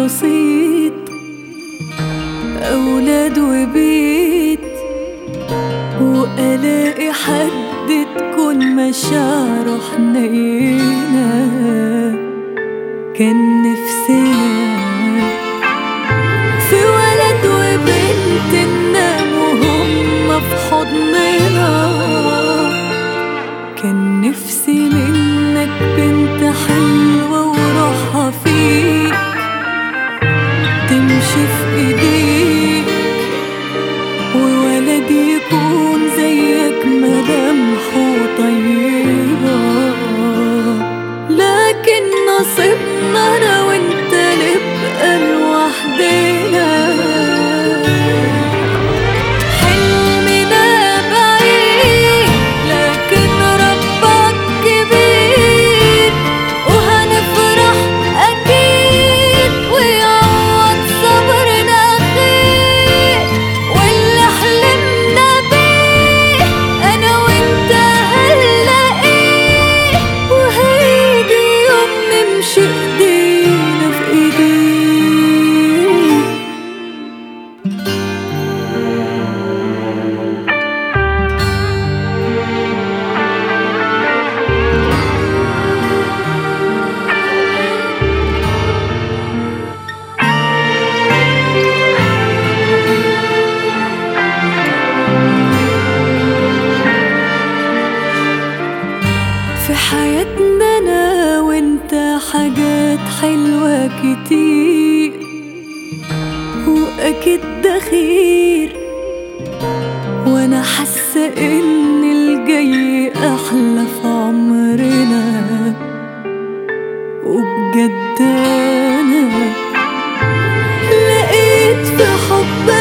بسيط أولاد وبيت وألاقي حد تكون مشاعره حنينة كان نفسنا في ولد وبنت ننام وهم في حضننا كان نفسي منك بنت حلوة وروحها فيك تمشي في ايديك وولد يكون زيك ملامحه طيبة لكن نصيبنا انا وانت نبقى لوحدنا حلمنا بعيد لكن ربك كبير وهنفرح أكيد ويعوض صبرنا خير واللي حلمنا بيه أنا وأنت هنلاقيه وهيجي يوم نمشي إيدينا في إيديه في حياتنا انا وانت حاجات حلوة كتير واكيد ده خير وانا حاسة ان الجاي احلى في عمرنا وبجد انا لقيت في حبك